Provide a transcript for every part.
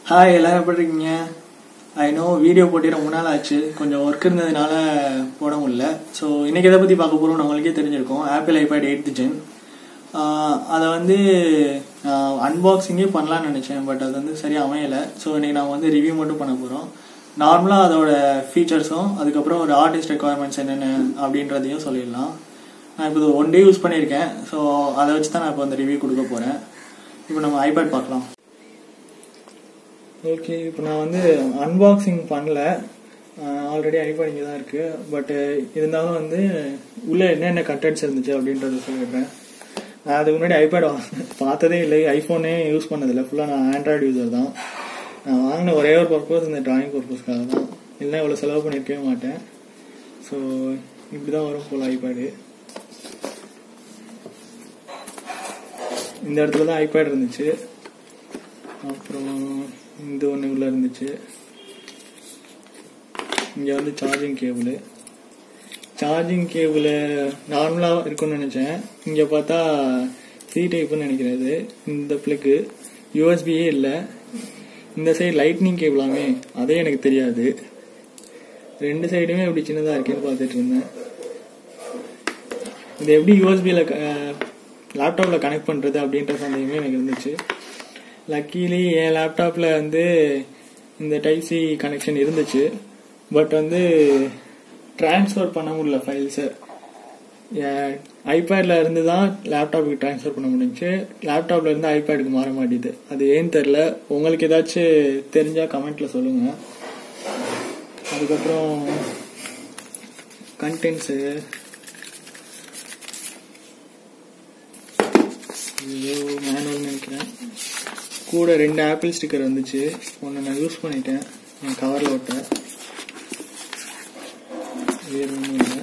hi எல்லாரும் எப்படி இருக்கீங்க ஐ நோ வீடியோ போட்டு ரொம்ப நாள் ஆச்சு கொஞ்சம் ஒர்க் இருந்ததுனால போட முடியல ஸோ இன்னைக்கு எதை பற்றி பார்க்க போகிறோம் உங்களுக்கே தெரிஞ்சிருக்கும் ஆப்பிள் ஐபேட் எயிட் ஜென் அதை வந்து அன்பாக்சிங்கே பண்ணலாம்னு நினச்சேன் பட் அது வந்து சரியாக அமையலை ஸோ இன்னைக்கு நான் வந்து ரிவ்யூ மட்டும் பண்ண போகிறோம் நார்மலாக அதோட ஃபீச்சர்ஸும் அதுக்கப்புறம் ஒரு ஆர்டிஸ்ட் ரெக்குவயர்மெண்ட்ஸ் என்னென்ன அப்படின்றதையும் சொல்லிடலாம் நான் இப்போ இது ஒன் டே யூஸ் பண்ணியிருக்கேன் ஸோ அதை வச்சு தான் நான் இப்போ அந்த ரிவ்யூ கொடுக்க போகிறேன் இப்போ நம்ம ஐபேட் பார்க்கலாம் ஓகே இப்போ நான் வந்து அன்பாக்சிங் பண்ணல ஆல்ரெடி ஐபேட் இங்கே தான் இருக்குது பட் இருந்தாலும் வந்து உள்ளே என்னென்ன கண்டென்ட்ஸ் இருந்துச்சு அப்படின்றத சொல்லிடுறேன் நான் அதுக்கு முன்னாடி ஐபேட் பார்த்ததே இல்லை ஐஃபோனே யூஸ் பண்ணதில்லை ஃபுல்லாக நான் ஆண்ட்ராய்டு யூசர் தான் நான் வாங்கின ஒரே ஒரு பர்பஸ் இந்த டிராயிங் பர்பஸ்க்காக தான் இல்லைன்னா இவ்வளோ செலவு பண்ணியிருக்கவே மாட்டேன் ஸோ இப்படி தான் வரும் போல் ஐபேடு இந்த இடத்துல தான் ஐபேட் இருந்துச்சு அப்புறம் இந்த ஒன்று உள்ள இருந்துச்சு இங்கே வந்து சார்ஜிங் கேபிள் சார்ஜிங் கேபிள் நார்மலாக இருக்கும்னு நினச்சேன் இங்கே பார்த்தா சி டைப்புன்னு நினைக்கிறது இந்த பிளக்கு யூஎஸ்பியே இல்லை இந்த சைடு லைட்னிங் கேபிளாமே அதே எனக்கு தெரியாது ரெண்டு சைடுமே எப்படி சின்னதாக இருக்கேன்னு பார்த்துட்டு இருந்தேன் இது எப்படி யூஎஸ்பியில் லேப்டாப்பில் கனெக்ட் பண்ணுறது அப்படின்ற சந்தேகமே எனக்கு இருந்துச்சு லக்கீலி என் லேப்டாப்பில் வந்து இந்த டைப் சி கனெக்ஷன் இருந்துச்சு பட் வந்து ட்ரான்ஸ்ஃபர் பண்ண முடியல ஃபைல்ஸை ஐபேடில் இருந்து தான் லேப்டாப்புக்கு ட்ரான்ஸ்ஃபர் பண்ண முடிஞ்சுச்சு லேப்டாப்ல இருந்து ஐபேடுக்கு மாற மாட்டேது அது ஏன்னு தெரில உங்களுக்கு ஏதாச்சும் தெரிஞ்சால் கமெண்ட்டில் சொல்லுங்கள் அதுக்கப்புறம் கண்டென்ட்ஸு ஐயோ மேனுவல் நினைக்கிறேன் கூட ரெண்டு ஆப்பிள் ஸ்டிக்கர் வந்துச்சு ஒன்று நான் யூஸ் பண்ணிட்டேன் என் கவரில் ஒட்ட வேறு ஒன்றும் இல்லை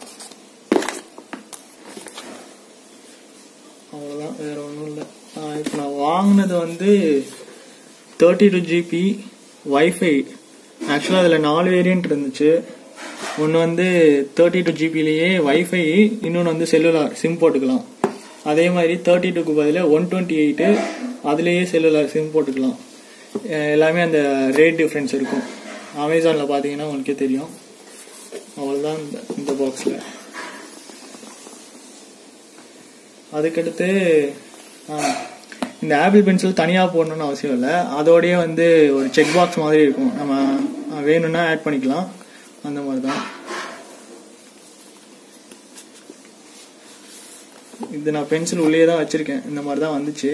அவ்வளோதான் வேறு ஒன்றும் இல்லை இப்போ நான் வாங்கினது வந்து தேர்ட்டி டூ ஜிபி வைஃபை ஆக்சுவலாக அதில் நாலு வேரியன்ட் இருந்துச்சு ஒன்று வந்து தேர்ட்டி டூ ஜிபிலேயே வைஃபை இன்னொன்று வந்து செல்லுலார் சிம் போட்டுக்கலாம் அதே மாதிரி தேர்ட்டி டூக்கு பதில் ஒன் டுவெண்ட்டி எயிட்டு அதுலேயே செல்லுலார் சிம் போட்டுக்கலாம் எல்லாமே அந்த ரேட் டிஃப்ரென்ஸ் இருக்கும் அமேசானில் பார்த்தீங்கன்னா உங்களுக்கே தெரியும் அவ்வளோதான் இந்த இந்த பாக்ஸில் அதுக்கடுத்து இந்த ஆப்பிள் பென்சில் தனியாக போடணும்னு அவசியம் இல்லை அதோடய வந்து ஒரு செக் பாக்ஸ் மாதிரி இருக்கும் நம்ம வேணும்னா ஆட் பண்ணிக்கலாம் அந்த மாதிரி தான் இது நான் பென்சில் உள்ளே தான் வச்சிருக்கேன் இந்த மாதிரி தான் வந்துச்சு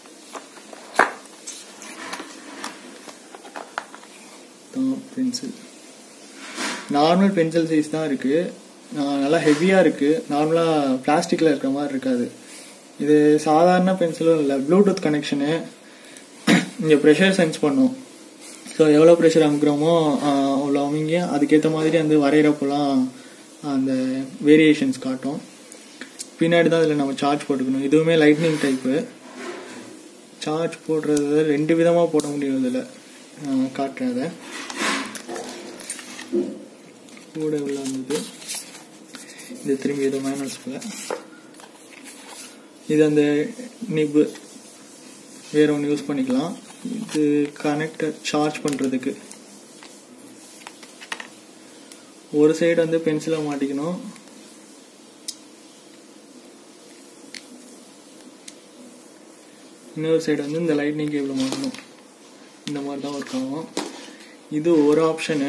பென்சில் நார்மல் பென்சில் சைஸ் தான் இருக்கு நல்லா ஹெவியா இருக்கு நார்மலா பிளாஸ்டிக்ல இருக்கிற மாதிரி இருக்காது இது சாதாரண பென்சிலும் இல்லை ப்ளூடூத் கனெக்ஷனு இங்கே ப்ரெஷர் சென்ஸ் பண்ணும் ஸோ எவ்வளோ ப்ரெஷர் அமுக்குறோமோ அவ்வளோ அமுங்கி அதுக்கேற்ற மாதிரி வந்து வரைகிறப்பெல்லாம் அந்த வேரியேஷன்ஸ் காட்டும் பின்னாடி தான் இதில் நம்ம சார்ஜ் போட்டுக்கணும் இதுவுமே லைட்னிங் டைப்பு சார்ஜ் போடுறது ரெண்டு விதமாக போட முடியும் இதில் காட்டுறத கூட உள்ள வந்தது இது திரும்பி ஏதோ மேனல்ஸ்குள்ள இது அந்த நிப்பு வேற ஒன்று யூஸ் பண்ணிக்கலாம் இது கனெக்டர் சார்ஜ் பண்ணுறதுக்கு ஒரு சைடு வந்து பென்சிலை மாட்டிக்கணும் இன்னொரு சைடு வந்து இந்த லைட்னிங் கேபிள் மாட்டணும் இந்த மாதிரி தான் ஒர்க் ஆகும் இது ஒரு ஆப்ஷனு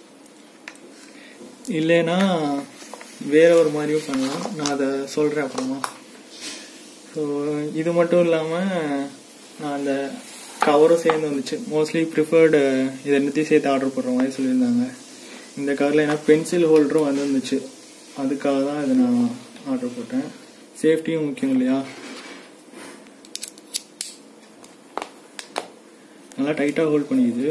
இல்லைன்னா வேற ஒரு மாதிரியும் பண்ணலாம் நான் அதை சொல்கிறேன் அப்புறமா ஸோ இது மட்டும் இல்லாமல் நான் அந்த கவரும் சேர்ந்து வந்துச்சு மோஸ்ட்லி ப்ரிஃபர்டு இது ரெண்டுத்தையும் சேர்த்து ஆர்டர் பண்ணுற மாதிரி சொல்லியிருந்தாங்க இந்த கவரில் ஏன்னா பென்சில் ஹோல்டரும் வந்து இருந்துச்சு அதுக்காக தான் இதை நான் ஆர்டர் போட்டேன் சேஃப்டியும் முக்கியம் இல்லையா நல்லா டைட்டாக ஹோல்ட் பண்ணிக்குது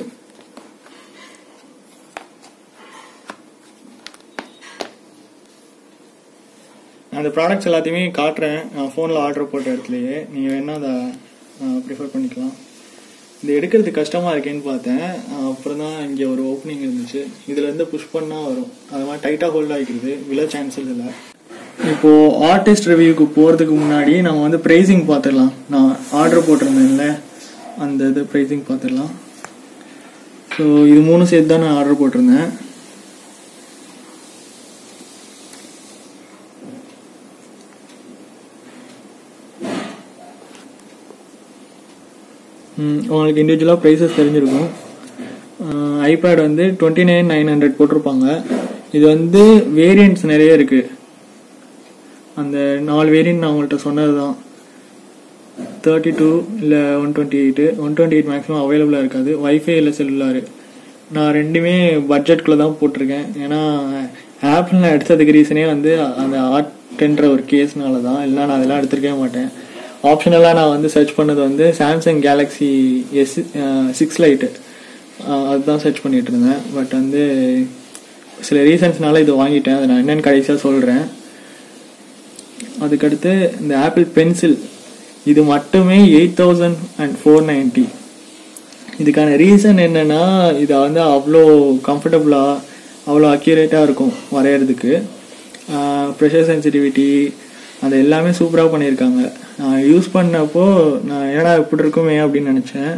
அந்த ப்ராடக்ட்ஸ் எல்லாத்தையுமே காட்டுறேன் நான் ஃபோனில் ஆர்டர் போட்ட இடத்துலையே நீங்கள் வேணால் அதை ப்ரிஃபர் பண்ணிக்கலாம் இது எடுக்கிறது கஷ்டமாக இருக்கேன்னு பார்த்தேன் அப்புறம் தான் இங்கே ஒரு ஓப்பனிங் இருந்துச்சு இதுலேருந்து புஷ் பண்ணால் வரும் அது மாதிரி டைட்டாக ஹோல்ட் ஆகிக்கிறது விழ சான்சஸ் இல்லை இப்போ ஆர்டிஸ்ட் ரிவ்யூக்கு போகிறதுக்கு முன்னாடி நம்ம வந்து ப்ரைஸிங் பார்த்துடலாம் நான் ஆர்டர் போட்டிருந்தேன்ல அந்த இது ப்ரைஸிங் பார்த்துடலாம் ஸோ இது மூணு சேர்த்து தான் நான் ஆர்டர் போட்டிருந்தேன் ம், உங்களுக்கு இண்டிவிஜுவலாக ப்ரைஸஸ் தெரிஞ்சிருக்கும் ஐபேட் வந்து டுவெண்ட்டி நைன் நைன் ஹண்ட்ரட் போட்டிருப்பாங்க இது வந்து வேரியண்ட்ஸ் நிறைய இருக்கு அந்த நாலு வேரியன்ட் நான் உங்கள்கிட்ட சொன்னது தான் தேர்ட்டி டூ இல்லை one twenty eight one twenty eight maximum அவைலபிளாக இருக்காது வைஃபை இல்லை செல்லுலாரு நான் ரெண்டுமே பட்ஜெட்குள்ளே தான் போட்டிருக்கேன் ஏன்னா ஆப்பிள் நான் எடுத்ததுக்கு ரீசனே வந்து அந்த ஆர்ட்ன்ற ஒரு கேஸ்னால தான் இல்லை நான் அதெல்லாம் எடுத்திருக்கவே மாட்டேன் ஆப்ஷனலாக நான் வந்து சர்ச் பண்ணது வந்து Samsung Galaxy S six lite அதுதான் சர்ச் பண்ணிட்டு இருந்தேன் பட் வந்து சில ரீசன்ஸ்னால இது வாங்கிட்டேன் அதை நான் என்னன்னு கடைசியாக சொல்கிறேன் அதுக்கடுத்து இந்த ஆப்பிள் பென்சில் இது மட்டுமே eight thousand and four ninety இதுக்கான ரீசன் என்னன்னா இது வந்து அவ்வளோ கம்ஃபர்டபுளாக அவ்வளோ அக்யூரேட்டாக இருக்கும் வரைகிறதுக்கு ப்ரெஷர் சென்சிட்டிவிட்டி அது எல்லாமே சூப்பராக பண்ணியிருக்காங்க நான் யூஸ் பண்ணப்போ நான் ஏன்னா இப்படி இருக்குமே அப்படின்னு நினச்சேன்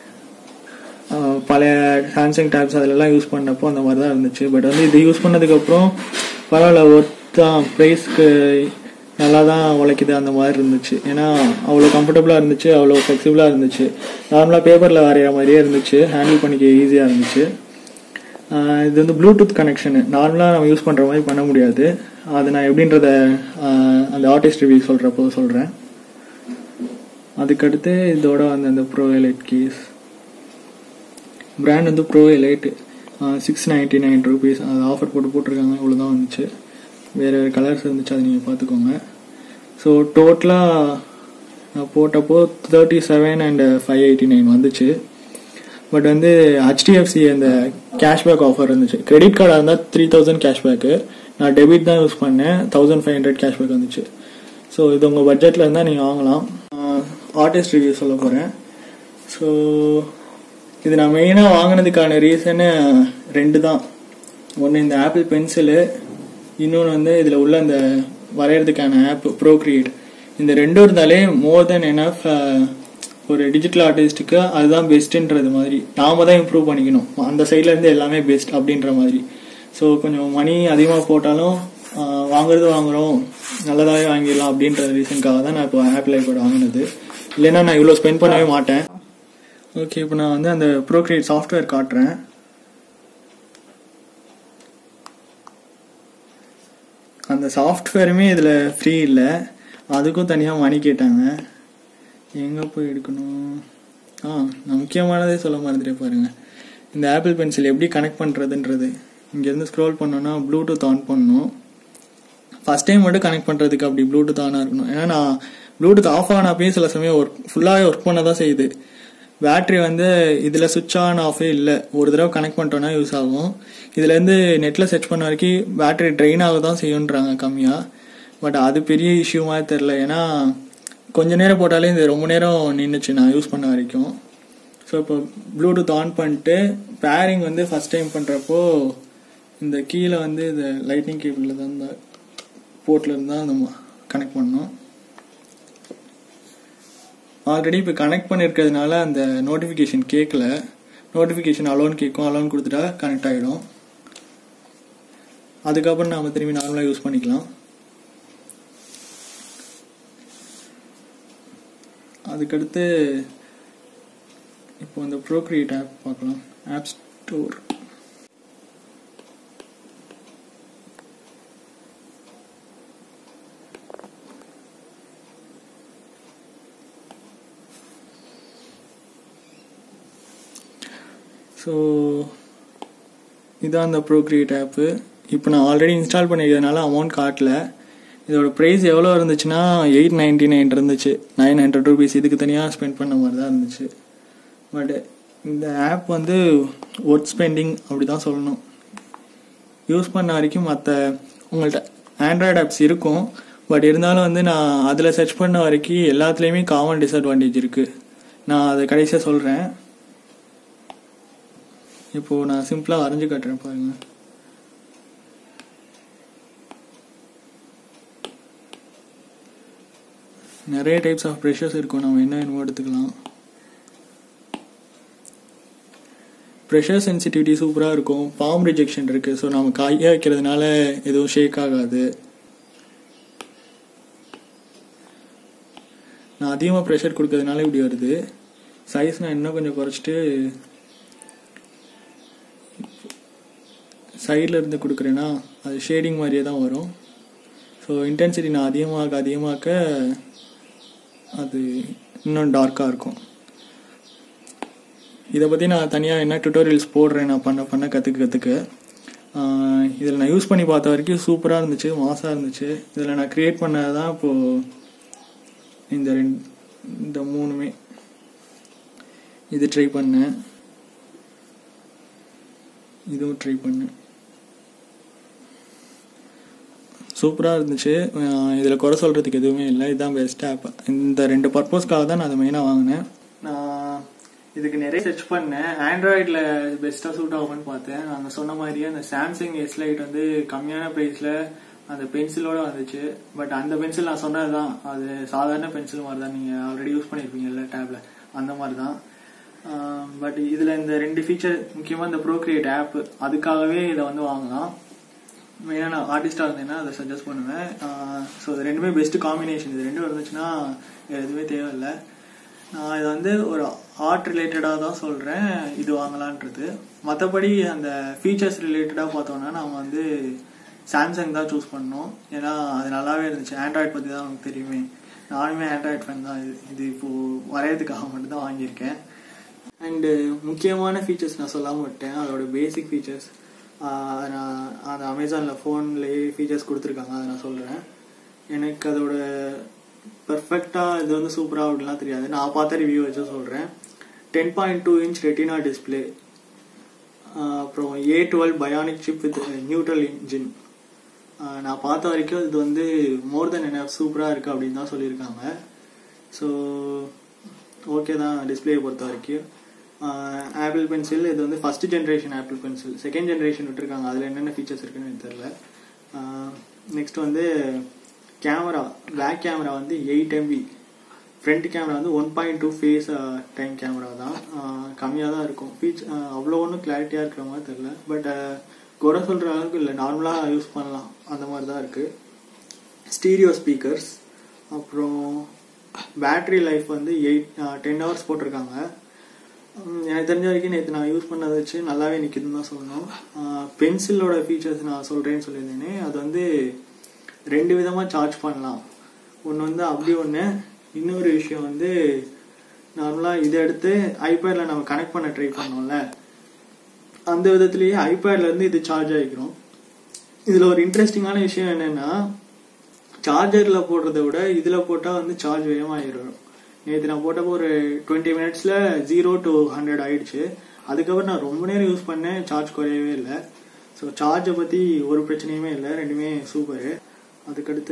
ஆஹ் பழைய சாம்சங் டேப்ஸ் அதிலெல்லாம் யூஸ் பண்ணப்போ அந்த மாதிரி தான் இருந்துச்சு பட் வந்து இது யூஸ் பண்ணதுக்கப்புறம் பரவாயில்ல ஒர்த்தான் ப்ரைஸ்க்கு நல்லா தான் உழைக்குது அந்த மாதிரி இருந்துச்சு ஏன்னா அவ்வளோ கம்ஃபர்டபுளாக இருந்துச்சு அவ்வளோ ஃப்ளெக்சிபிளாக இருந்துச்சு நார்மலாக பேப்பரில் வரைகிற மாதிரியே இருந்துச்சு ஹேண்டில் பண்ணிக்க ஈஸியாக இருந்துச்சு ஆஹ் இது வந்து ப்ளூடூத் கனெக்ஷனு நார்மலாக நம்ம யூஸ் பண்ணுற மாதிரி பண்ண முடியாது அது நான் எப்படின்றத ஆஹ் அந்த ஆர்டிஸ்ட் ரிவ்யூ சொல்கிறப்போ சொல்கிறேன் அதுக்கடுத்து இதோட வந்து அந்த ப்ரோ எலைட் கேஸ் பிராண்ட் வந்து pro elite six ninety nine rupees அது ஆஃபர் போட்டு போட்டிருக்காங்க இவ்வளோதான் வந்துச்சு வேறு வேறு கலர்ஸ் இருந்துச்சு அதை நீங்கள் பார்த்துக்கோங்க ஸோ டோட்டலாக நான் போட்டப்போ thirty seven and five eighty nine வந்துச்சு பட் வந்து ஹெச்டிஎஃப்சி அந்த கேஷ்பேக் ஆஃபர் இருந்துச்சு கிரெடிட் கார்டாக இருந்தால் த்ரீ தௌசண்ட் கேஷ்பேக்கு நான் டெபிட் தான் யூஸ் பண்ணேன் தௌசண்ட் ஃபைவ் ஹண்ட்ரட் கேஷ்பேக் வந்துச்சு ஸோ இது உங்கள் பட்ஜெட்டில் இருந்தால் நீங்கள் வாங்கலாம் ஆர்டிஸ்ட் ரிவ்யூ சொல்ல போகிறேன் ஸோ இது நான் மெயினாக வாங்கினதுக்கான ரீசனு ரெண்டு தான் ஒன்று இந்த ஆப்பிள் பென்சிலு இன்னொன்று வந்து இதில் உள்ள அந்த வரைகிறதுக்கான ஆப் ப்ரோக்ரியேட் இந்த ரெண்டும் இருந்தாலே மோர் தென் எனஃப் ஒரு டிஜிட்டல் ஆர்டிஸ்ட்டுக்கு அதுதான் பெஸ்ட்டுன்றது மாதிரி நாம தான் இம்ப்ரூவ் பண்ணிக்கணும் அந்த சைட்ல இருந்து எல்லாமே பெஸ்ட் அப்படின்ற மாதிரி ஸோ கொஞ்சம் மணி அதிகமாக போட்டாலும் ஆஹ், வாங்குறது வாங்குறோம் நல்லதாகவே வாங்கிடலாம் அப்படின்ற ரீசனுக்காக தான் நான் இப்போ ஆப்பிள் ஐபோர்ட் வாங்கினது இல்லைன்னா நான் இவ்வளோ ஸ்பெண்ட் பண்ணவே மாட்டேன் ஓகே இப்போ நான் வந்து அந்த ப்ரோக்ரியேட் சாஃப்ட்வேர் காட்டுறேன் அந்த சாஃப்ட்வேருமே இதில் ஃப்ரீ இல்லை அதுக்கும் தனியாக மணி கேட்டாங்க எங்கே போய் எடுக்கணும் ஆ நான் முக்கியமானதே சொல்ல மறந்துட்டே பாருங்க இந்த ஆப்பிள் பென்சில் எப்படி கனெக்ட் பண்ணுறதுன்றது இங்கேருந்து ஸ்க்ரோல் பண்ணோன்னா ப்ளூடூத் ஆன் பண்ணணும் ஃபர்ஸ்ட் டைம் மட்டும் கனெக்ட் பண்ணுறதுக்கு அப்படி ப்ளூடூத் ஆனாக இருக்கணும் ஏன்னா நான் ப்ளூடூத் ஆஃப் ஆனப்பயே சில சமயம் ஒர்க் ஃபுல்லாகவே ஒர்க் பண்ண தான் செய்யுது பேட்டரி வந்து இதில் சுவிட்ச் ஆன் ஆஃபே இல்லை ஒரு தடவை கனெக்ட் பண்ணிட்டோன்னா யூஸ் ஆகும் இதுலேருந்து நெட்டில் சர்ச் பண்ண வரைக்கும் பேட்டரி ட்ரெயின் ஆக தான் செய்யுன்றாங்க கம்மியாக பட் அது பெரிய இஷ்யூ மாதிரி தெரில ஏன்னா கொஞ்ச நேரம் போட்டாலே இது ரொம்ப நேரம் நின்றுச்சு நான் யூஸ் பண்ண வரைக்கும் ஸோ இப்போ ப்ளூடூத் ஆன் பண்ணிட்டு பேரிங் வந்து ஃபர்ஸ்ட் டைம் பண்ணுறப்போ இந்த கீழே வந்து இந்த லைட்னிங் கேபிளில் தான் இந்த போர்ட்ல இருந்து தான் நம்ம கனெக்ட் பண்ணோம் ஆல்ரெடி இப்போ கனெக்ட் பண்ணியிருக்கிறதுனால அந்த நோட்டிஃபிகேஷன் கேட்கல நோட்டிஃபிகேஷன் அலோன் கேட்கும் அலோன் கொடுத்துட்டா கனெக்ட் ஆகிடும் அதுக்கப்புறம் நாம திரும்பி நார்மலாக யூஸ் பண்ணிக்கலாம் அதுக்கடுத்து இப்போ இந்த ப்ரோக்ரியேட் ஆப் பார்க்கலாம் ஆப் ஸ்டோர் ஸோ இதான் அந்த ப்ரோக்ரியேட் ஆப்பு இப்போ நான் ஆல்ரெடி இன்ஸ்டால் பண்ணிக்கிறதுனால அமௌண்ட் காட்டல இதோட ப்ரைஸ் எவ்வளோ இருந்துச்சுன்னா எயிட் நைன்டி நைன் இருந்துச்சு நைன் ஹண்ட்ரட் ருபீஸ் இதுக்கு தனியாக ஸ்பெண்ட் பண்ண மாதிரி தான் இருந்துச்சு பட் இந்த ஆப் வந்து ஒர்த் ஸ்பெண்டிங் அப்படி தான் சொல்லணும் யூஸ் பண்ண வரைக்கும் மற்ற உங்கள்கிட்ட ஆண்ட்ராய்டு ஆப்ஸ் இருக்கும் பட் இருந்தாலும் வந்து நான் அதில் சர்ச் பண்ண வரைக்கும் எல்லாத்துலேயுமே காமன் டிஸ்அட்வான்டேஜ் இருக்குது நான் அதை கடைசியாக சொல்கிறேன் இப்போது நான் சிம்பிளாக வரைஞ்சு காட்டுறேன் பாருங்க நிறைய டைப்ஸ் ஆஃப் ப்ரெஷர்ஸ் இருக்கும் நம்ம என்ன வேணுமோ எடுத்துக்கலாம் ப்ரெஷர் சென்சிட்டிவிட்டி சூப்பராக இருக்கும் பாம் ரிஜெக்ஷன் இருக்குது ஸோ நம்ம கையை வைக்கிறதுனால எதுவும் ஷேக் ஆகாது நான் அதிகமாக ப்ரெஷர் கொடுக்கறதுனால இப்படி வருது சைஸ் நான் இன்னும் கொஞ்சம் குறைச்சிட்டு சைடில் இருந்து கொடுக்குறேன்னா அது ஷேடிங் மாதிரியே தான் வரும் ஸோ இன்டென்சிட்டி நான் அதிகமாக அதிகமாக்க அது இன்னும் டார்க்காக இருக்கும் இதை பற்றி நான் தனியாக என்ன டுட்டோரியல்ஸ் போடுறேன் நான் பண்ண பண்ண கற்றுக்க கற்றுக்க இதில் நான் யூஸ் பண்ணி பார்த்த வரைக்கும் சூப்பராக இருந்துச்சு மாசாக இருந்துச்சு இதில் நான் க்ரியேட் பண்ணது தான் இப்போது இந்த ரெண்டு இந்த மூணுமே இது ட்ரை பண்ணேன் இதுவும் ட்ரை பண்ணேன் சூப்பராக இருந்துச்சு இதில் குறை சொல்கிறதுக்கு எதுவுமே இல்லை இதுதான் பெஸ்ட் ஆப் இந்த ரெண்டு பர்பஸ்க்காக தான் நான் அதை மெயினாக வாங்கினேன் நான் இதுக்கு நிறைய சர்ச் பண்ணேன் ஆண்ட்ராய்டில் பெஸ்ட்டாக சூட் ஆகும்னு பார்த்தேன் நாங்கள் சொன்ன மாதிரியே அந்த சாம்சங் எஸ் லைட் வந்து கம்மியான ப்ரைஸில் அந்த பென்சிலோட வந்துச்சு பட் அந்த பென்சில் நான் சொன்னது தான் அது சாதாரண பென்சில் மாதிரி தான் நீங்கள் ஆல்ரெடி யூஸ் பண்ணியிருப்பீங்கல்ல டேப்ல அந்த மாதிரி தான் பட் இதில் இந்த ரெண்டு ஃபீச்சர் முக்கியமாக இந்த ப்ரோக்ரியேட் ஆப் அதுக்காகவே இதை வந்து வாங்கலாம் மெயினாக நான் ஆர்டிஸ்டாக இருந்தேன்னா அதை சஜஸ்ட் பண்ணுவேன் ஸோ இது ரெண்டுமே பெஸ்ட் காம்பினேஷன் இது ரெண்டும் இருந்துச்சுன்னா எதுவுமே தேவையில்லை நான் இது வந்து ஒரு ஆர்ட் ரிலேட்டடாக தான் சொல்கிறேன் இது வாங்கலான்றது மற்றபடி அந்த ஃபீச்சர்ஸ் ரிலேட்டடாக பார்த்தோன்னா நம்ம வந்து சாம்சங் தான் சூஸ் பண்ணோம் ஏன்னா அது நல்லாவே இருந்துச்சு ஆண்ட்ராய்ட் பற்றி தான் நமக்கு தெரியுமே நானுமே ஆண்ட்ராய்ட் ஃபேன் தான் இது இது இப்போது வரையறதுக்காக மட்டும் தான் வாங்கியிருக்கேன் அண்டு முக்கியமான ஃபீச்சர்ஸ் நான் சொல்லாமல் விட்டேன் அதோட பேசிக் ஃபீச்சர்ஸ் நான் அந்த அமேசானில் ஃபோன்லேயே ஃபீச்சர்ஸ் கொடுத்துருக்காங்க அதை நான் சொல்கிறேன் எனக்கு அதோட பர்ஃபெக்டாக இது வந்து சூப்பராக அப்படிலாம் தெரியாது நான் பார்த்த ரிவ்யூ வச்சு சொல்கிறேன் ten point two inch retina display அப்புறம் A twelve bionic chip with neutral engine நான் பார்த்த வரைக்கும் இது வந்து மோர் தென் என்ன சூப்பராக இருக்குது அப்படின்னு தான் சொல்லியிருக்காங்க ஸோ ஓகே தான் டிஸ்பிளேயை பொறுத்த வரைக்கும் ஆப்பிள் பென்சில் இது வந்து first generation Apple pencil second generation விட்டுருக்காங்க அதில் என்னென்ன ஃபீச்சர்ஸ் இருக்குன்னு எனக்கு தெரில நெக்ஸ்ட் வந்து கேமரா பேக் கேமரா வந்து எயிட் எம்பி ஃப்ரண்ட் கேமரா வந்து one point two FaceTime camera தான் கம்மியாக தான் இருக்கும் ஃபீச் அவ்வளோ ஒன்றும் கிளாரிட்டியாக இருக்கிற மாதிரி தெரில பட் குறை சொல்கிற அளவுக்கு இல்லை நார்மலாக யூஸ் பண்ணலாம் அந்த மாதிரி தான் இருக்குது ஸ்டீரியோ ஸ்பீக்கர்ஸ் அப்புறம் பேட்ரி லைஃப் வந்து எயிட் டென் ஹவர்ஸ் போட்டிருக்காங்க எனக்கு தெரிஞ்ச வரைக்கும் நேற்று நான் யூஸ் பண்ணதை வச்சு நல்லாவே நிற்கிதுன்னு தான் சொல்லணும் பென்சிலோட ஃபீச்சர்ஸ் நான் சொல்கிறேன்னு சொல்லியிருந்தேனே அது வந்து ரெண்டு விதமாக சார்ஜ் பண்ணலாம் ஒன்று வந்து அப்படி ஒன்று இன்னொரு விஷயம் வந்து நார்மலாக இதை எடுத்து ஐபேடில் நம்ம கனெக்ட் பண்ண ட்ரை பண்ணோம்ல அந்த விதத்துலேயே ஐபேட்லேருந்து இது சார்ஜ் ஆகிக்கிறோம் இதில் ஒரு இன்ட்ரெஸ்டிங்கான விஷயம் என்னென்னா சார்ஜரில் போடுறத விட இதில் போட்டால் வந்து சார்ஜ் வேகமாகிடும் நேற்று நான் போட்டப்போ ஒரு டுவெண்ட்டி மினிட்ஸில் ஜீரோ டு ஹண்ட்ரட் ஆயிடுச்சு அதுக்கப்புறம் நான் ரொம்ப நேரம் யூஸ் பண்ணேன் சார்ஜ் குறையவே இல்லை ஸோ சார்ஜை பற்றி ஒரு பிரச்சனையுமே இல்லை ரெண்டுமே சூப்பரு அதுக்கடுத்து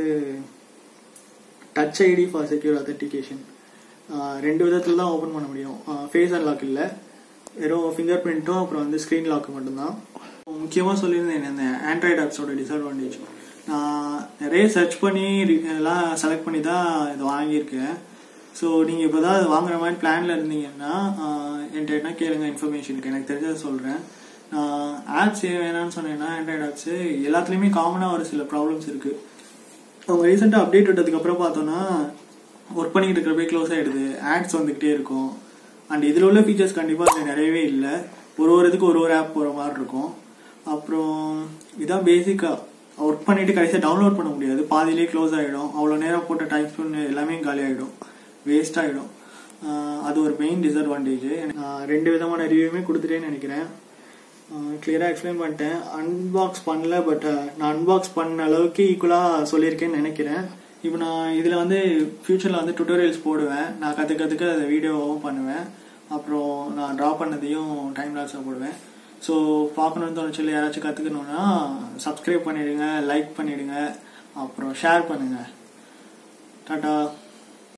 touch ID for secure authentication ரெண்டு விதத்தில் தான் ஓப்பன் பண்ண முடியும் ஃபேஸ் அன்லாக் இல்லை வெறும் ஃபிங்கர் பிரிண்ட்டும் அப்புறம் வந்து ஸ்க்ரீன் லாக்கு மட்டும்தான் முக்கியமாக சொல்லியிருந்தேன் இந்த ஆண்ட்ராய்டு ஆப்ஸோட டிஸ்அட்வான்டேஜ் நான் நிறைய சர்ச் பண்ணி எல்லாம் செலக்ட் பண்ணி தான் இதை வாங்கியிருக்கேன் ஸோ நீங்கள் இப்போ தான் அது வாங்குற மாதிரி பிளானில் இருந்தீங்கன்னா என்கிட்ட என்ன கேளுங்க இன்ஃபர்மேஷனுக்கு எனக்கு தெரிஞ்சதை சொல்கிறேன் நான் ஆப்ஸ் ஏன் வேணாம்னு சொன்னேன்னா ஆண்ட்ராய்டு ஆப்ஸு எல்லாத்துலேயுமே காமனாக ஒரு சில ப்ராப்ளம்ஸ் இருக்குது அவங்க ரீசெண்டாக அப்டேட் விட்டதுக்கப்புறம் பார்த்தோன்னா ஒர்க் பண்ணிக்கிட்டு இருக்கிறப்பே க்ளோஸ் ஆகிடுது ஆட்ஸ் வந்துக்கிட்டே இருக்கும் அண்ட் இதில் உள்ள ஃபீச்சர்ஸ் கண்டிப்பாக அதில் நிறையவே இல்லை ஒரு ஒரு இதுக்கு ஒரு ஒரு ஆப் போகிற மாதிரி இருக்கும் அப்புறம் இதான் பேசிக்காக ஒர்க் பண்ணிவிட்டு கடைசியாக டவுன்லோட் பண்ண முடியாது பாதியிலே க்ளோஸ் ஆகிடும் அவ்வளோ நேரம் போட்ட டைம் ஸ்பெண்ட் எல்லாமே காலி ஆகிடும் வேஸ்ட் ஆகிடும் அது ஒரு மெயின் டிஸ்அட்வான்டேஜ் ரெண்டு விதமான ரிவ்யூமே கொடுத்துட்டேன்னு நினைக்கிறேன் கிளியராக எக்ஸ்பிளைன் பண்ணிட்டேன் அன்பாக்ஸ் பண்ணல பட் நான் அன்பாக்ஸ் பண்ண அளவுக்கு ஈக்குவலாக சொல்லியிருக்கேன்னு நினைக்கிறேன் இப்போ நான் இதில் வந்து ஃப்யூச்சரில் வந்து டுட்டோரியல்ஸ் போடுவேன் நான் கற்று கற்றுக்க அதை வீடியோவும் பண்ணுவேன் அப்புறம் நான் ட்ரா பண்ணதையும் டைம் லாப்ஸாக போடுவேன் ஸோ பார்க்கணுன்னு தோணுச்சு யாராச்சும் கற்றுக்கணுன்னா சப்ஸ்கிரைப் பண்ணிவிடுங்க லைக் பண்ணிவிடுங்க அப்புறம் ஷேர் பண்ணுங்கள் டாட்டா